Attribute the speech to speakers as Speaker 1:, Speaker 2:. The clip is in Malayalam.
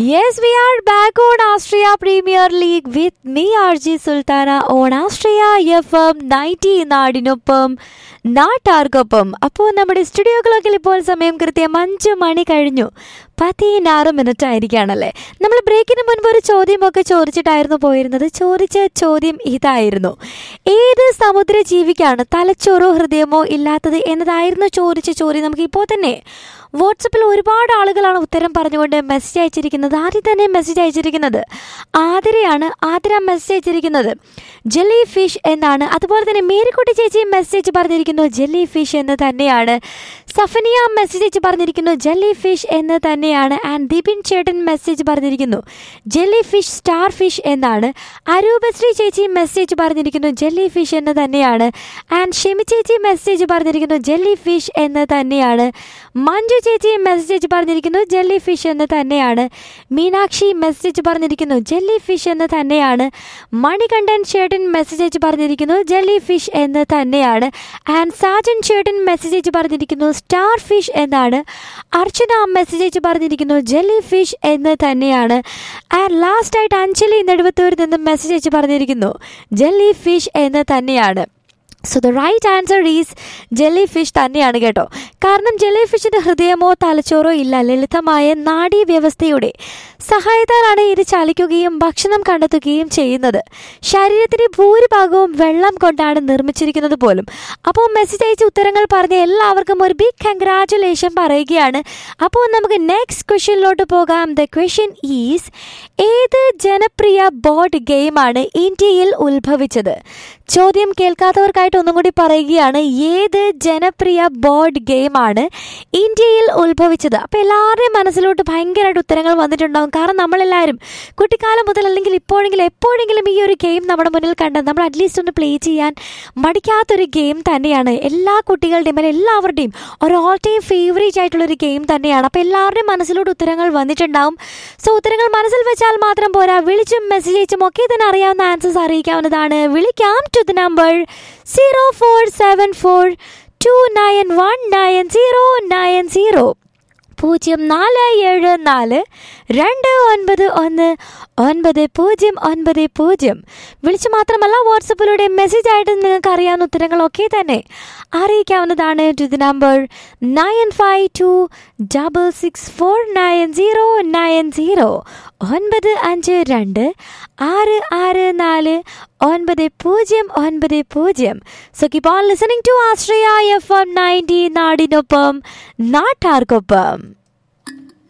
Speaker 1: Yes, we are back on Austria Premier League with me, RG Sultana, on Austria FM 90 നാടിനൊപ്പം നാട്ടാർക്കൊപ്പം അപ്പോൾ നമ്മുടെ സ്റ്റുഡിയോ ക്ലോക്കിൽ ഇപ്പോൾ സമയം കൃത്യം അഞ്ച് മണി കഴിഞ്ഞു പതിനാറ് മിനിറ്റ് ആയിരിക്കുകയാണല്ലേ നമ്മൾ ബ്രേക്കിന് മുൻപ് ഒരു ചോദ്യമൊക്കെ ചോദിച്ചിട്ടായിരുന്നു പോയിരുന്നത് ചോദിച്ച ചോദ്യം ഇതായിരുന്നു ഏത് സമുദ്ര ജീവിക്കാണ് തലച്ചോറോ ഹൃദയമോ ഇല്ലാത്തത് എന്നതായിരുന്നു ചോദിച്ച ചോദ്യം നമുക്ക് ഇപ്പോൾ തന്നെ വാട്സപ്പിൽ ഒരുപാട് ആളുകളാണ് ഉത്തരം പറഞ്ഞുകൊണ്ട് മെസ്സേജ് അയച്ചിരിക്കുന്നത് ആദ്യം തന്നെ മെസ്സേജ് അയച്ചിരിക്കുന്നത് ആതിരയാണ് ആതിര മെസ്സേജ് അയച്ചിരിക്കുന്നത് ജെല്ലി ഫിഷ് എന്നാണ് അതുപോലെ തന്നെ മേരിക്കുട്ടി ചേച്ചി മെസ്സേജ് പറഞ്ഞിരിക്കുന്നു ജെല്ലി ഫിഷ് എന്ന് തന്നെയാണ് സഫനിയ മെസ്സേജ് അയച്ച് പറഞ്ഞിരിക്കുന്നു ജെല്ലി ഫിഷ് എന്ന് തന്നെയാണ് ആൻഡ് ദീപിൻ ചേട്ടൻ മെസ്സേജ് പറഞ്ഞിരിക്കുന്നു ജെല്ലി ഫിഷ് സ്റ്റാർ ഫിഷ് എന്നാണ് അരൂപശ്രീ ചേച്ചി മെസ്സേജ് പറഞ്ഞിരിക്കുന്നു ജെല്ലി ഫിഷ് എന്ന് തന്നെയാണ് ആൻഡ് ഷെമി ചേച്ചി മെസ്സേജ് പറഞ്ഞിരിക്കുന്നു ജെല്ലി ഫിഷ് എന്ന് തന്നെയാണ് മഞ്ജു ചേച്ചി മെസ്സേജ് പറഞ്ഞിരിക്കുന്നു ജെല്ലി ഫിഷ് എന്ന് തന്നെയാണ് മീനാക്ഷി മെസ്സേജ് പറഞ്ഞിരിക്കുന്നു ജെല്ലി ഫിഷ് എന്ന് തന്നെയാണ് മണികണ്ഠൻ ചേട്ടൻ മെസ്സേജ് അയച്ച് പറഞ്ഞിരിക്കുന്നു ജെല്ലി ഫിഷ് എന്ന് തന്നെയാണ് ആൻഡ് സാജൻ ചേട്ടൻ മെസ്സേജ് അയച്ച് പറഞ്ഞിരിക്കുന്നു സ്റ്റാർ ഫിഷ് എന്നാണ് അർച്ചന മെസ്സേജ് അയച്ച് പറഞ്ഞിരിക്കുന്നു ജെല്ലി ഫിഷ് എന്ന് തന്നെയാണ് ആൻഡ് ലാസ്റ്റ് ആയിട്ട് അഞ്ജലി നെടുവത്തൂരിൽ നിന്ന് മെസ്സേജ് അയച്ച് പറഞ്ഞിരിക്കുന്നു ജെല്ലി ഫിഷ് എന്ന് തന്നെയാണ് so the right answer is jellyfish തന്നെയാണ് കേട്ടോ കാരണം ജെല്ലി ഫിഷിന് ഹൃദയമോ തലച്ചോറോ ഇല്ല ലളിതമായ നാഡീവ്യവസ്ഥയുടെ സഹായത്താലാണ് ഇത് ചലിക്കുകയും ഭക്ഷണം കണ്ടെത്തുകയും ചെയ്യുന്നത് ശരീരത്തിന്റെ ഭൂരിഭാഗവും വെള്ളം കൊണ്ടാണ് നിർമ്മിച്ചിരിക്കുന്നത് പോലും അപ്പോൾ മെസ്സേജ് അയച്ച ഉത്തരങ്ങൾ പറഞ്ഞ എല്ലാവർക്കും ഒരു ബിഗ് കൺഗ്രാറ്റുലേഷൻ പറയുകയാണ് അപ്പോൾ നമുക്ക് നെക്സ്റ്റ് ക്വസ്റ്റ്യനിലോട്ട് പോകാം ദ ക്വസ്റ്റ്യൻ ഈസ് ഏത് ജനപ്രിയ ബോർഡ് ഗെയിമാണ് ഇന്ത്യയിൽ ഉത്ഭവിച്ചത് ചോദ്യം കേൾക്കാത്തവർക്കായിട്ട് ഒന്നും കൂടി പറയുകയാണ് ഏത് ജനപ്രിയ ബോർഡ് ഗെയിമാണ് ഇന്ത്യയിൽ ഉത്ഭവിച്ചത് അപ്പോൾ എല്ലാവരുടെയും മനസ്സിലോട്ട് ഭയങ്കരമായിട്ട് ഉത്തരങ്ങൾ വന്നിട്ടുണ്ടാവും കാരണം നമ്മളെല്ലാവരും കുട്ടിക്കാലം മുതൽ അല്ലെങ്കിൽ ഇപ്പോഴെങ്കിലും എപ്പോഴെങ്കിലും ഈ ഒരു ഗെയിം നമ്മുടെ മുന്നിൽ കണ്ട് നമ്മൾ അറ്റ്ലീസ്റ്റ് ഒന്ന് പ്ലേ ചെയ്യാൻ മടിക്കാത്തൊരു ഗെയിം തന്നെയാണ് എല്ലാ കുട്ടികളുടെയും അല്ലെങ്കിൽ എല്ലാവരുടെയും ഒരു ഓൾ ടൈം ഫേവറേറ്റ് ആയിട്ടുള്ളൊരു ഗെയിം തന്നെയാണ് അപ്പോൾ എല്ലാവരുടെയും മനസ്സിലോട്ട് ഉത്തരങ്ങൾ വന്നിട്ടുണ്ടാവും സോ ഉത്തരങ്ങൾ മനസ്സിൽ വെച്ചാൽ മാത്രം പോരാ വിളിച്ചും മെസ്സേജ് അയച്ചും ഒക്കെ തന്നെ അറിയാവുന്ന ആൻസേഴ്സ് അറിയിക്കാവുന്നതാണ് വിളിക്കാം to the number zero four seven four two nine one nine zero nine zero പൂജ്യം നാല് ഏഴ് നാല് രണ്ട് ഒൻപത് ഒന്ന് ഒൻപത് പൂജ്യം ഒൻപത് പൂജ്യം വിളിച്ച് മാത്രമല്ല വാട്സപ്പിലൂടെ മെസ്സേജ് ആയിട്ട് നിങ്ങൾക്ക് അറിയാവുന്ന ഉത്തരങ്ങളൊക്കെ തന്നെ അറിയിക്കാവുന്നതാണ് to the number nine five two double six four nine zero nine zero ഒൻപത് അഞ്ച് രണ്ട് ആറ് ആറ് നാല് ഒൻപത് പൂജ്യം ഒൻപത് പൂജ്യം so keep on listening to Aashraya F M ninety നാടിനൊപ്പം നാട്ടാർക്കൊപ്പം